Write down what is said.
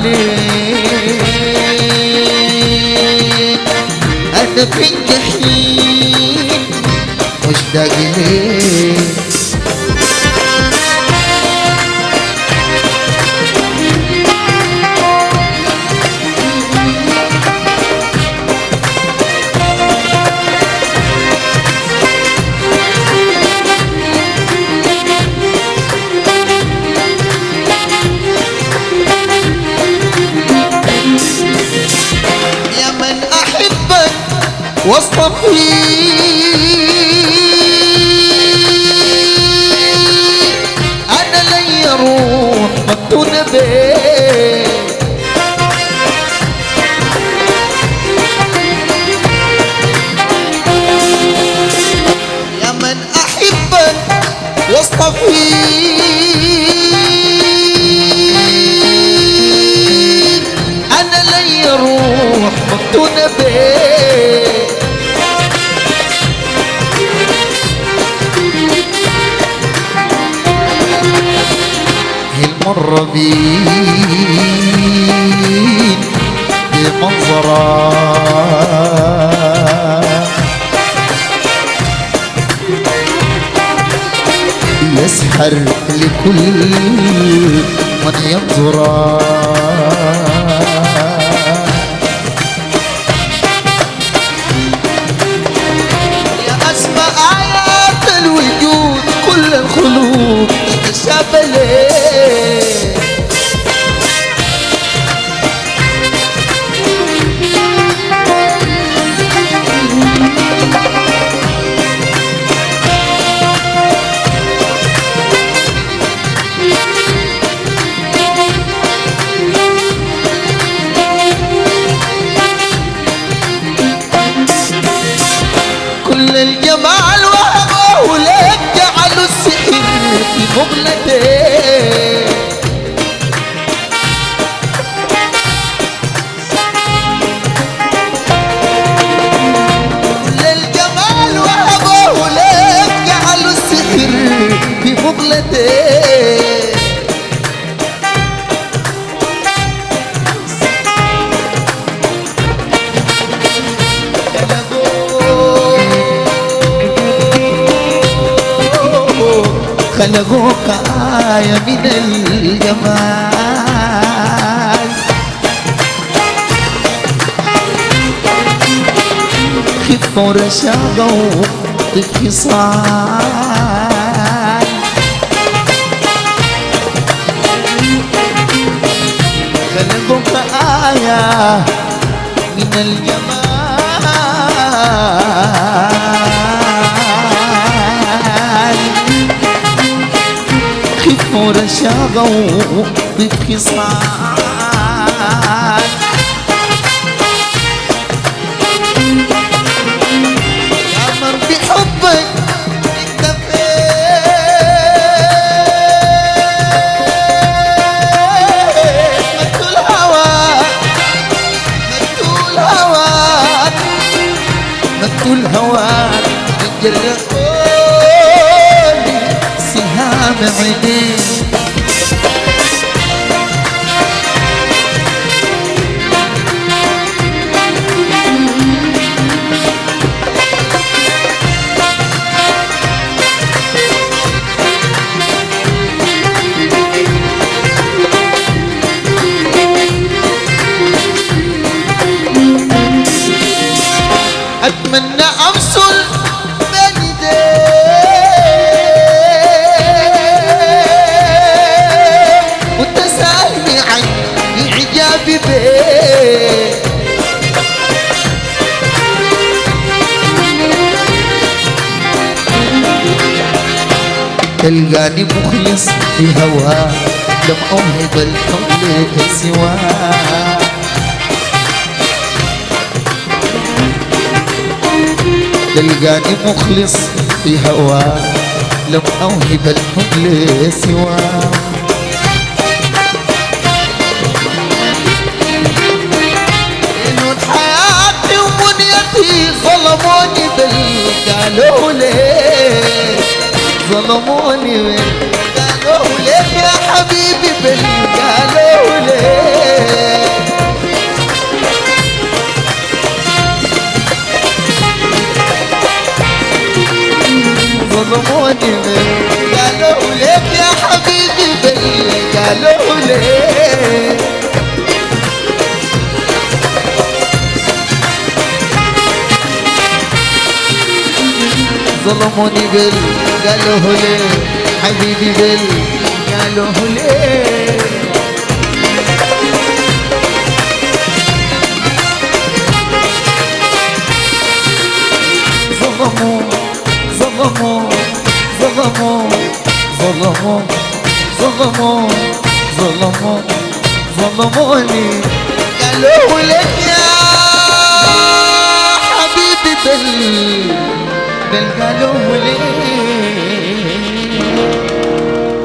عليك أنا في الجحيم مشتاق ليك يا من أحبك واصطفيك أنا لن يروح مفتون بيك يا من أحبك واصطفيك أنا لن يروح مفتون بيك هي المرة بين بمنظرة يسحر لكل من ينظر يا أسمى آيات الوجود كل الخلود تتشابه ليه كل الجمال وهبه لك جعلوا السحر في مغلته كل الجمال وهبه لك جعلوا السحر في مغلته خلقوك آية من الجمال خف ورشاقة وطف خصال خلقوك آية من الجمال خف ورشاقة وطف خصال يا من بحبك اكتفيت مدت الهوى مدت الهوى مدت الهوى من جرح سهام عينيك أتمنى أوصل بين ايديك وتسألني عن إعجابي بيك تلقاني مخلص في هواك لم أوهب الحب سواك تلقاني مخلص في هواك لم أوهب الحب سواك إنه حياتي ومنيتي ظلموني بال قالوا ليه ظلموني بال قالوا ليه يا حبيبي بال قالوا ليه ظلموني بال قالوا ليه حبيبي بال قالوا ليه ظلموا ظلموا ظلموا ظلموا ظلموا ظلموا ظلموني قالوا لك يا حبيبي بل بل قالوا لي